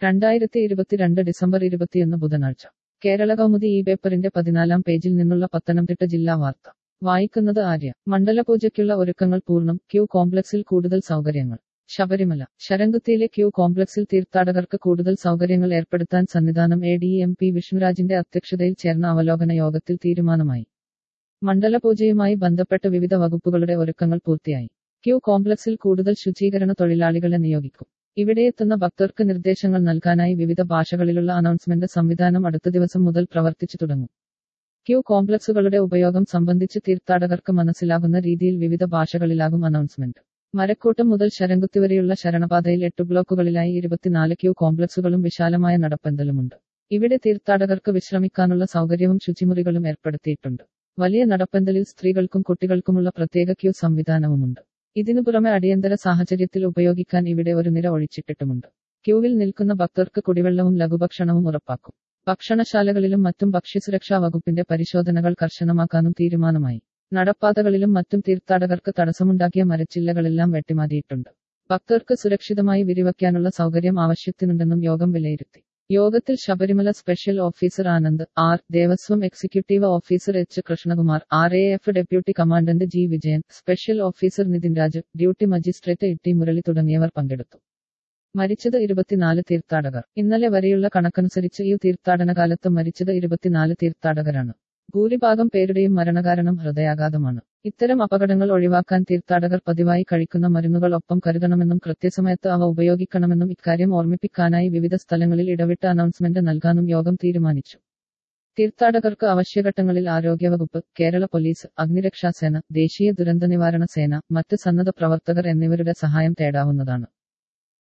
രണ്ടായിരത്തി ഇരുപത്തിരണ്ട് ഡിസംബർ ഇരുപത്തിയൊന്ന് ബുധനാഴ്ച കേരള കൗമുദി ഈ പേപ്പറിന്റെ പതിനാലാം പേജിൽ നിന്നുള്ള പത്തനംതിട്ട ജില്ലാ വാർത്ത വായിക്കുന്നത് ആര്യ മണ്ഡലപൂജയ്ക്കുള്ള ഒരുക്കങ്ങൾ പൂർണ്ണം ക്യൂ കോംപ്ലക്സിൽ കൂടുതൽ സൗകര്യങ്ങൾ ശബരിമല ശരംകുത്തിയിലെ ക്യൂ കോംപ്ലക്സിൽ തീർത്ഥാടകർക്ക് കൂടുതൽ സൗകര്യങ്ങൾ ഏർപ്പെടുത്താൻ Sannidhanam A D M P വിഷ്ണുരാജിന്റെ അധ്യക്ഷതയിൽ ചേർന്ന അവലോകന യോഗത്തിൽ തീരുമാനമായി മണ്ഡലപൂജയുമായി ബന്ധപ്പെട്ട് വിവിധ വകുപ്പുകളുടെ ഒരുക്കങ്ങൾ പൂർത്തിയായി ക്യൂ കോംപ്ലക്സിൽ കൂടുതൽ ശുചീകരണ തൊഴിലാളികളെ നിയോഗിക്കും ഇവിടെയെത്തുന്ന ഭക്തർക്ക് നിർദ്ദേശങ്ങൾ നൽകാനായി വിവിധ ഭാഷകളിലുള്ള അനൗൺസ്മെന്റ് സംവിധാനം അടുത്ത ദിവസം മുതൽ പ്രവർത്തിച്ചു തുടങ്ങും ക്യൂ കോംപ്ലക്സുകളുടെ ഉപയോഗം സംബന്ധിച്ച് തീർത്ഥാടകർക്ക് മനസ്സിലാകുന്ന രീതിയിൽ വിവിധ ഭാഷകളിലാകും അനൗൺസ്മെന്റ് മരക്കൂട്ടം മുതൽ ശരംകുത്തി വരെയുള്ള ശരണപാതയിൽ എട്ട് ബ്ലോക്കുകളിലായി ഇരുപത്തിനാല് ക്യൂ കോംപ്ലക്സുകളും വിശാലമായ നടപ്പന്തലുമുണ്ട് ഇവിടെ തീർത്ഥാടകർക്ക് വിശ്രമിക്കാനുള്ള സൗകര്യവും ശുചിമുറികളും ഏർപ്പെടുത്തിയിട്ടുണ്ട് വലിയ നടപ്പന്തലിൽ സ്ത്രീകൾക്കും കുട്ടികൾക്കുമുള്ള പ്രത്യേക ക്യൂ സംവിധാനവുമുണ്ട് ഇതിനു പുറമെ അടിയന്തര സാഹചര്യത്തിൽ ഉപയോഗിക്കാൻ ഇവിടെ ഒരു നിര ഒഴിച്ചിട്ടിട്ടുമുണ്ട് ക്യൂവിൽ നിൽക്കുന്ന ഭക്തർക്ക് കുടിവെള്ളവും ലഘുഭക്ഷണവും ഉറപ്പാക്കും ഭക്ഷണശാലകളിലും മറ്റും ഭക്ഷ്യസുരക്ഷാ വകുപ്പിന്റെ പരിശോധനകൾ കർശനമാക്കാനും തീരുമാനമായി നടപ്പാതകളിലും മറ്റും തീർത്ഥാടകർക്ക് തടസ്സമുണ്ടാക്കിയ മരച്ചില്ലകളെല്ലാം വെട്ടിമാറ്റിയിട്ടുണ്ട് ഭക്തർക്ക് സുരക്ഷിതമായി വിരിവയ്ക്കാനുള്ള സൗകര്യം ആവശ്യത്തിനുണ്ടെന്നും യോഗം വിലയിരുത്തി യോഗത്തിൽ Sabarimala special officer Anand R Devaswom executive officer H Krishnakumar R A F deputy commandant G Vijayan special officer Nithin Raj duty magistrate Itty Murali തുടങ്ങിയവർ പങ്കെടുത്തു മരിച്ചത് ഇരുപത്തിനാല് തീർത്ഥാടകർ ഇന്നലെ വരെയുള്ള കണക്കനുസരിച്ച് ഈ തീർത്ഥാടന കാലത്ത് മരിച്ചത് ഇരുപത്തിനാല് തീർത്ഥാടകരാണ് ഭൂരിഭാഗം പേരുടെയും മരണകാരണം ഹൃദയാഘാതമാണ് ഇത്തരം അപകടങ്ങൾ ഒഴിവാക്കാൻ തീർത്ഥാടകർ പതിവായി കഴിക്കുന്ന മരുന്നുകൾ ഒപ്പം കരുതണമെന്നും കൃത്യസമയത്ത് അവ ഉപയോഗിക്കണമെന്നും ഇക്കാര്യം ഓർമ്മിപ്പിക്കാനായി വിവിധ സ്ഥലങ്ങളിൽ ഇടവിട്ട അനൗൺസ്മെന്റ് നൽകാനും യോഗം തീരുമാനിച്ചു തീർത്ഥാടകർക്ക് അവശ്യഘട്ടങ്ങളിൽ ആരോഗ്യവകുപ്പ് കേരള പോലീസ് അഗ്നിരക്ഷാസേന ദേശീയ ദുരന്ത നിവാരണ സേന മറ്റ് സന്നദ്ധ പ്രവർത്തകർ എന്നിവരുടെ സഹായം തേടാവുന്നതാണ്